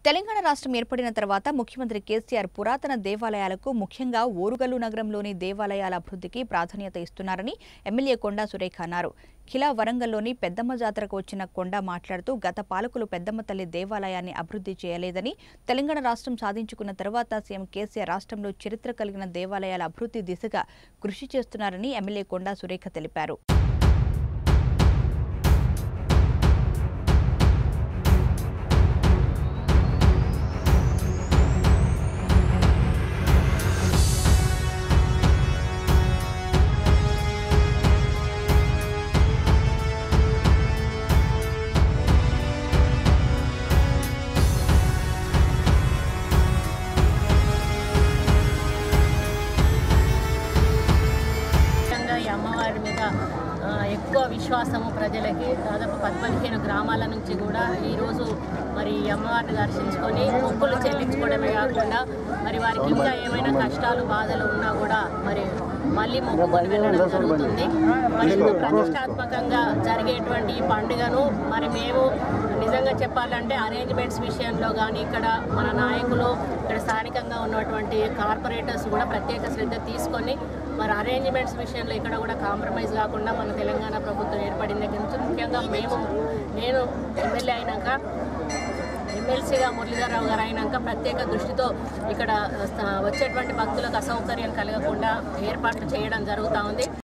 తెలంగాణ రాష్ట్రం ఏర్పడిన తర్వాత ముఖ్యమంత్రి కేసీఆర్ పురాతన దేవాలయాలకు ముఖ్యంగా ఓరుగల్లు నగరంలోని దేవాలయాల అభివృద్ధికి ప్రాధాన్యత ఇస్తున్నారని ఎమ్మెల్యే కొండా సురేఖ అన్నారు ఖిలా వరంగల్లోని పెద్దమ్మ జాతరకు వచ్చిన కొండా మాట్లాడుతూ గత పాలకులు పెద్దమ్మ తల్లి దేవాలయాన్ని అభివృద్ధి చేయలేదని తెలంగాణ రాష్ట్రం సాధించుకున్న తర్వాత సీఎం కేసీఆర్ రాష్ట్రంలో చరిత్ర కలిగిన దేవాలయాల అభివృద్ధి దిశగా కృషి చేస్తున్నారని ఎమ్మెల్యే కొండా సురేఖ తెలిపారు ముఖ్యంగా ఈ అమ్మవారి మీద ఆ, ఎక్కువ విశ్వాసము ప్రజలకి దాదాపు పది పదిహేను గ్రామాల నుంచి కూడా ఈరోజు మరి ఈ అమ్మవారిని దర్శించుకొని మొక్కులు చెల్లించుకోవడమే కాకుండా మరి వారికి ఇంకా ఏమైనా కష్టాలు బాధలు ఉన్నా కూడా మరి మళ్ళీ మొక్కుకొని వెళ్ళడం జరుగుతుంది మరి ఇంత ప్రతిష్టాత్మకంగా జరిగేటువంటి ఈ పండుగను మరి మేము నిజంగా చెప్పాలంటే అరేంజ్మెంట్స్ విషయంలో కానీ ఇక్కడ మన నాయకులు ఇక్కడ స్థానికంగా ఉన్నటువంటి కార్పొరేటర్స్ కూడా ప్రత్యేక శ్రద్ధ తీసుకొని మరి అరేంజ్మెంట్స్ విషయంలో ఇక్కడ కూడా కాంప్రమైజ్ కాకుండా మన తెలంగాణ ప్రభుత్వం ఏర్పడిన దగ్గర నుంచి ముఖ్యంగా మేము నేను ఎమ్మెల్యే అయినాక ఎమ్మెల్సీగా మురళీధరరావు గారు అయినాక ప్రత్యేక దృష్టితో ఇక్కడ ఆ, వచ్చేటువంటి భక్తులకు అసౌకర్యం కలగకుండా ఏర్పాట్లు చేయడం జరుగుతూ ఉంది